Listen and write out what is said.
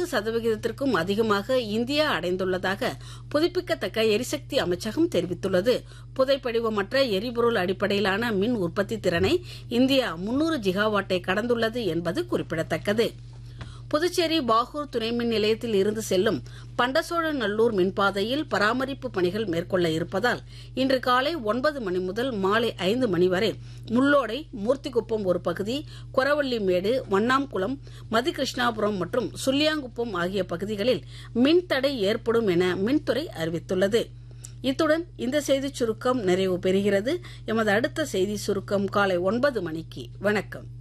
ஐம்பது சதவிகிதத்திற்கும் அதிகமாக இந்தியா அடைந்துள்ளதாக புதுப்பிக்கத்தக்க எரிசக்தி அமைச்சகம் தெரிவித்துள்ளது புதைப்படிவமற்ற எரிபொருள் அடிப்படையிலான மின் உற்பத்தி திறனை இந்தியா முன்னூறு ஜிகாவாட்டை கடந்துள்ளது என்பது குறிப்பிடத்தக்கது புதுச்சேரி பாகூர் துணை மின் நிலையத்தில் இருந்து செல்லும் பண்டசோழநல்லூர் மின்பாதையில் பராமரிப்பு பணிகள் மேற்கொள்ள இருப்பதால் இன்று காலை ஒன்பது மணி முதல் மாலை ஐந்து மணி வரை முள்ளோடை மூர்த்திக்குப்பம் ஒரு பகுதி கொரவள்ளிமேடு வண்ணாம்குளம் மதிகிருஷ்ணாபுரம் மற்றும் சுல்லியாங்குப்பம் ஆகிய பகுதிகளில் மின்தடை ஏற்படும் என மின்துறை அறிவித்துள்ளது இத்துடன் இந்த செய்திச் சுருக்கம் நிறைவு பெறுகிறது எமது அடுத்த செய்தி சுருக்கம் காலை ஒன்பது மணிக்கு வணக்கம்